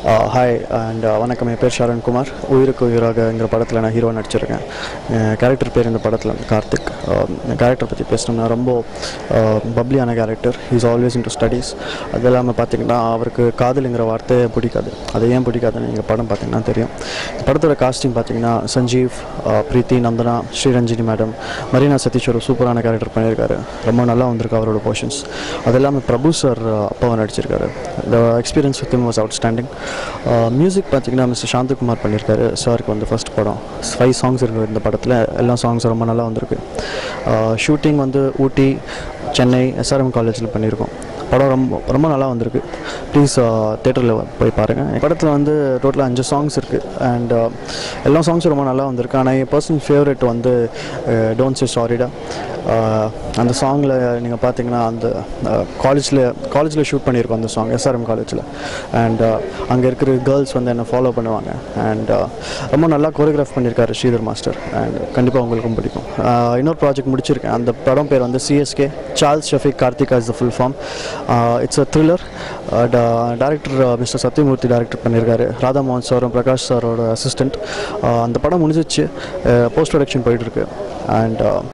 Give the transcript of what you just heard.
hi and வணக்கம் என் பேர் சரண்குமார் உயிருக்கு உயிராகங்கிற படத்தில் நான் ஹீரோ நடிச்சிருக்கேன் கேரக்டர் பேர் இந்த படத்தில் வந்து கார்த்திக் கேரக்டர் பற்றி பேசணும்னா ரொம்ப பப்ளியான character is always into studies அது இல்லாமல் பார்த்தீங்கன்னா அவருக்கு காதலுங்கிற வார்த்தை பிடிக்காது அது ஏன் பிடிக்காதுன்னு நீங்கள் படம் பார்த்தீங்கன்னா தெரியும் இந்த படத்தோட காஸ்டிங் பார்த்தீங்கன்னா சஞ்சீவ் அஹ், பிரீத்தி நந்தனா ஸ்ரீரஞ்சினி மேடம் மரீனா சதீஷ் ஒரு சூப்பரான கேரக்டர் பண்ணியிருக்காரு ரொம்ப நல்லா வந்திருக்கு அவரோட போர்ஷன்ஸ் அது இல்லாமல் பிரபு சார் அப்பாவை நடிச்சிருக்காரு இந்த experience with was outstanding music பார்த்தீங்கன்னா மிஸ்டர் சாந்தகுமார் பண்ணியிருக்காரு சாருக்கு வந்து ஃபர்ஸ்ட் படம் ஃபைவ் சாங்ஸ் இருக்குது இந்த படத்தில் எல்லா சாங்ஸ் ரொம்ப நல்லா வந்திருக்கு ஷூட்டிங் வந்து ஊட்டி சென்னை எஸ்ஆர்எம் காலேஜில் பண்ணியிருக்கோம் படம் ரொம்ப ரொம்ப நல்லா வந்திருக்கு ப்ளீஸ் தேட்டரில் போய் பாருங்கள் படத்தில் வந்து டோட்டலாக அஞ்சு சாங்ஸ் இருக்குது அண்ட் எல்லா சாங்ஸும் ரொம்ப நல்லா வந்திருக்கு ஆனால் என் பர்சனல் ஃபேவரட் வந்து டோன்ட் சே சாரிடா அந்த சாங்கில் நீங்கள் பார்த்தீங்கன்னா அந்த காலேஜில் காலேஜில் ஷூட் பண்ணியிருக்கோம் அந்த சாங் எஸ்ஆர்எம் காலேஜில் அண்ட் அங்கே இருக்கிற கேர்ள்ஸ் வந்து என்னை ஃபாலோ பண்ணுவாங்க அண்ட் ரொம்ப நல்லா கோரியோகிராஃப் பண்ணியிருக்காரு ஸ்ரீதர் மாஸ்டர் அண்ட் கண்டிப்பாக உங்களுக்கும் பிடிக்கும் Uh, இன்னொரு ப்ராஜெக்ட் முடிச்சிருக்கேன் அந்த படம் பேர் வந்து CSK Charles Shafiq Karthika is the full form it's a thriller director mister Sathyamurthy director பண்ணியிருக்காரு ராதா மோகன் சாரும் பிரகாஷ் சாரோட அசிஸ்டண்ட் அந்த படம் முடிஞ்சிச்சு போஸ்ட் ப்ரொடக்ஷன் போயிட்டுருக்கு அண்ட்